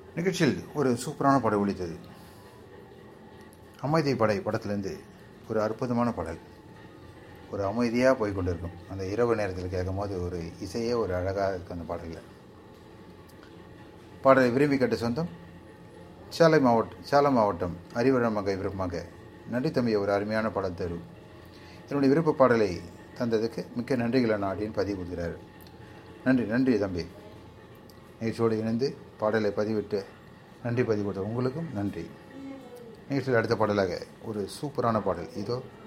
நிகழ்ச்சியில் ஒரு சூப்பரான படம் ஒழித்தது அமைதி படை படத்துலேருந்து ஒரு அற்புதமான பாடல் ஒரு அமைதியாக போய் கொண்டிருக்கும் அந்த இரவு நேரத்தில் கேட்கும்போது ஒரு இசையே ஒரு அழகாக இருக்கும் அந்த பாடலில் பாடலை விரும்பி கேட்ட சொந்தம் சேலை மாவட்டம் சேலம் மாவட்டம் அறிவழம் மகை விருப்பமாக நன்றி தம்பி ஒரு அருமையான பாடல் தரும் என்னுடைய விருப்ப பாடலை தந்ததுக்கு மிக்க நன்றிகள் அண்ணா அப்படின்னு பதிவு கொடுக்குறாரு நன்றி நன்றி தம்பி நிகழ்ச்சியோடு இணைந்து பாடலை பதிவிட்டு நன்றி பதிவு கொடுத்த உங்களுக்கும் நன்றி நிகழ்ச்சியில் அடுத்த பாடலாக ஒரு சூப்பரான பாடல் இதோ